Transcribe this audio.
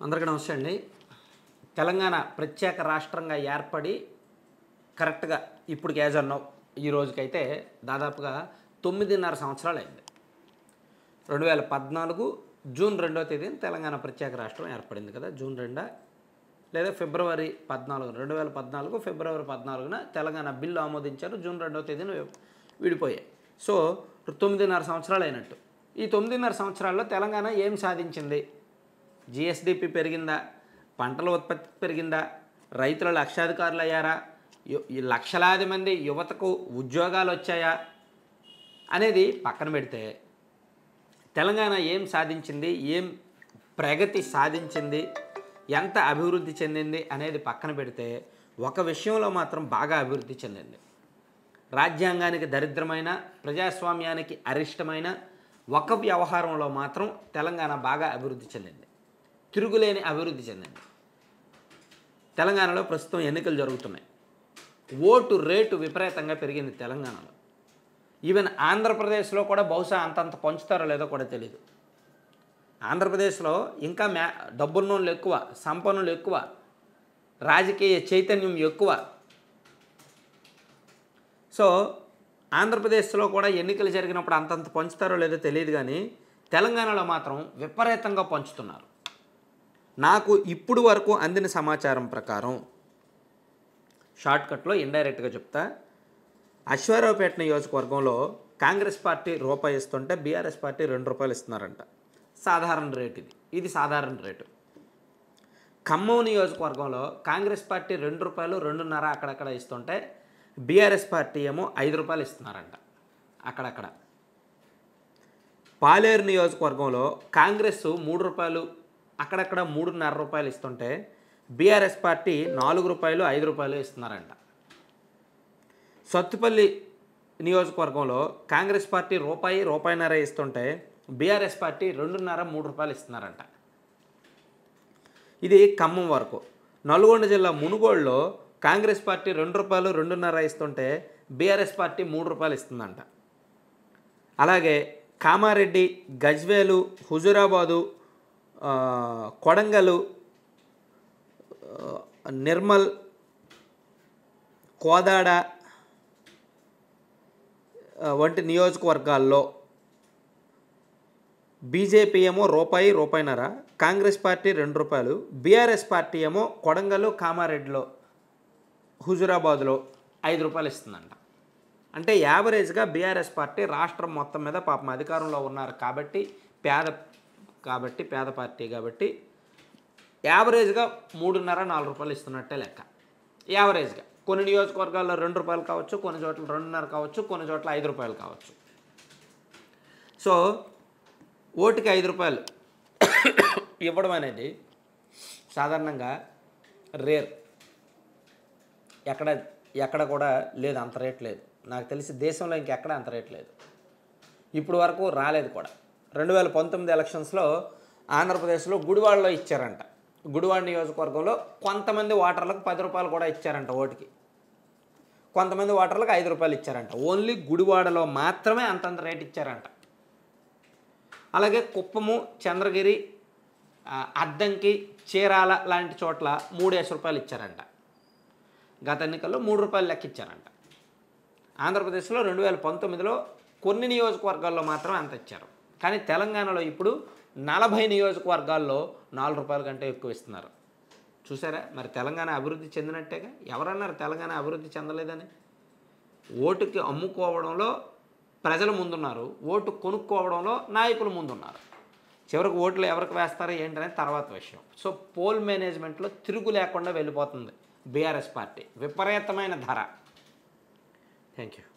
అందరికీ నమస్తే అండి తెలంగాణ ప్రత్యేక రాష్ట్రంగా ఏర్పడి కరెక్ట్గా ఇప్పుడు యాజ్ అన్నావు ఈ రోజుకైతే దాదాపుగా తొమ్మిదిన్నర సంవత్సరాలు అయింది రెండు వేల పద్నాలుగు జూన్ రెండో తేదీన తెలంగాణ ప్రత్యేక రాష్ట్రం ఏర్పడింది కదా జూన్ రెండా లేదా ఫిబ్రవరి పద్నాలుగు రెండు వేల పద్నాలుగు ఫిబ్రవరి పద్నాలుగున తెలంగాణ బిల్లు ఆమోదించారు జూన్ రెండో తేదీన వి- విడిపోయాయి సో తొమ్మిదిన్నర సంవత్సరాలు అయినట్టు ఈ తొమ్మిదిన్నర సంవత్సరాల్లో తెలంగాణ ఏం సాధించింది జిఎస్డిపి పెరిగిందా పంటల ఉత్పత్తి పెరిగిందా రైతులు లక్షాధికారులు అయ్యారా యు- ఈ లక్షలాది మంది యువతకు ఉద్యోగాలు వచ్చాయా అనేది పక్కన పెడితే తెలంగాణ ఏం సాధించింది ఏం ప్రగతి సాధించింది ఎంత అభివృద్ధి చెందింది అనేది పక్కన పెడితే ఒక విషయంలో మాత్రం బాగా అభివృద్ధి చెందింది రాజ్యాంగానికి దరిద్రమైన ప్రజాస్వామ్యానికి అరిష్టమైన ఒక వ్యవహారంలో మాత్రం తెలంగాణ బాగా అభివృద్ధి చెందింది తిరుగులేని అభివృద్ధి చెందింది తెలంగాణలో ప్రస్తుతం ఎన్నికలు జరుగుతున్నాయి ఓటు రేటు విపరీతంగా పెరిగింది తెలంగాణలో ఈవెన్ ఆంధ్రప్రదేశ్లో కూడా బహుశా అంతంత పంచుతారో లేదో కూడా తెలియదు ఆంధ్రప్రదేశ్లో ఇంకా మ్యా డబ్బున్నోళ్ళు ఎక్కువ సంపన్నులు ఎక్కువ రాజకీయ చైతన్యం ఎక్కువ సో ఆంధ్రప్రదేశ్లో కూడా ఎన్నికలు జరిగినప్పుడు అంతంత పంచుతారో లేదో తెలియదు కానీ తెలంగాణలో మాత్రం విపరీతంగా పంచుతున్నారు నాకు ఇప్పుడు వరకు అందిన సమాచారం ప్రకారం షార్ట్కట్లో ఇండైరెక్ట్గా చెప్తా అశ్వారావుపేట నియోజకవర్గంలో కాంగ్రెస్ పార్టీ రూపాయి ఇస్తుంటే బీఆర్ఎస్ పార్టీ రెండు రూపాయలు ఇస్తున్నారంట సాధారణ రేటు ఇది ఇది సాధారణ రేటు ఖమ్మం నియోజకవర్గంలో కాంగ్రెస్ పార్టీ రెండు రూపాయలు రెండున్నర అక్కడక్కడ ఇస్తుంటే బీఆర్ఎస్ పార్టీ ఏమో ఐదు రూపాయలు ఇస్తున్నారంట అక్కడక్కడ పాలేరు నియోజకవర్గంలో కాంగ్రెస్ మూడు రూపాయలు అక్కడక్కడ మూడున్నర రూపాయలు ఇస్తుంటే బీఆర్ఎస్ పార్టీ నాలుగు రూపాయలు ఐదు రూపాయలు ఇస్తున్నారంట సత్తుపల్లి నియోజకవర్గంలో కాంగ్రెస్ పార్టీ రూపాయి రూపాయిన్నర ఇస్తుంటే బీఆర్ఎస్ పార్టీ రెండున్నర మూడు రూపాయలు ఇస్తున్నారంట ఇది ఖమ్మం వరకు నల్గొండ జిల్లా మునుగోడులో కాంగ్రెస్ పార్టీ రెండు రూపాయలు రెండున్నర ఇస్తుంటే బీఆర్ఎస్ పార్టీ మూడు రూపాయలు ఇస్తుందంట అలాగే కామారెడ్డి గజ్వేలు హుజురాబాదు ఆ, కొడంగలు ఆ, నిర్మల్ కోదాడ ఆ, వంటి నియోజకవర్గాల్లో బీజేపీ ఏమో రూపాయి రూపాయిన్నర కాంగ్రెస్ పార్టీ రెండు రూపాయలు బీఆర్ఎస్ పార్టీ ఏమో కొడంగలు కామారెడ్డిలో హుజురాబాద్లో ఐదు రూపాయలు ఇస్తుందంట అంటే యావరేజ్గా బీఆర్ఎస్ పార్టీ రాష్ట్రం మొత్తం మీద పాపం అధికారంలో ఉన్నారు కాబట్టి పేద కాబట్టి పేద పార్టీ కాబట్టి యావరేజ్గా మూడున్నర నాలుగు రూపాయలు ఇస్తున్నట్టే లెక్క యావరేజ్గా కొన్ని నియోజకవర్గాల్లో రెండు రూపాయలు కావచ్చు కొన్ని చోట్ల రెండున్నర కావచ్చు కొన్ని చోట్ల ఐదు రూపాయలు కావచ్చు సో ఓటుకి ఐదు రూపాయలు ఇవ్వడం అనేది సాధారణంగా రేర్ ఎక్కడ ఎక్కడ కూడా లేదు అంత రేట్ లేదు నాకు తెలిసి దేశంలో ఇంకెక్కడ అంత రేట్ లేదు ఇప్పుడు వరకు రాలేదు కూడా రెండు వేల పంతొమ్మిది ఎలక్షన్స్లో ఆంధ్రప్రదేశ్లో గుడివాడలో ఇచ్చారంట గుడివాడ నియోజకవర్గంలో కొంతమంది ఓటర్లకు పది రూపాయలు కూడా ఇచ్చారంట ఓటుకి కొంతమంది ఓటర్లకు ఐదు రూపాయలు ఇచ్చారంట ఓన్లీ గుడివాడలో మాత్రమే అంతంత రేట్ ఇచ్చారంట అలాగే కుప్పము చంద్రగిరి ఆ, అద్దంకి చీరాల లాంటి చోట్ల మూడేసి రూపాయలు ఇచ్చారంట గత ఎన్నికల్లో మూడు రూపాయలు లెక్క ఇచ్చారంట ఆంధ్రప్రదేశ్లో రెండు వేల పంతొమ్మిదిలో కొన్ని నియోజకవర్గాల్లో మాత్రం అంత ఇచ్చారు కానీ తెలంగాణలో ఇప్పుడు నలభై నియోజకవర్గాల్లో నాలుగు రూపాయల కంటే ఎక్కువ ఇస్తున్నారు చూసారా మరి తెలంగాణ అభివృద్ధి చెందినట్టేగా ఎవరన్నారు తెలంగాణ అభివృద్ధి చెందలేదని ఓటుకి అమ్ముకోవడంలో ప్రజలు ముందున్నారు ఓటు కొనుక్కోవడంలో నాయకులు ముందున్నారు చివరికి ఓట్లు ఎవరికి వేస్తారో ఏంటనేది తర్వాత విషయం సో పోల్ మేనేజ్మెంట్లో తిరుగు లేకుండా వెళ్ళిపోతుంది బీఆర్ఎస్ పార్టీ విపరీతమైన ధర థ్యాంక్ యూ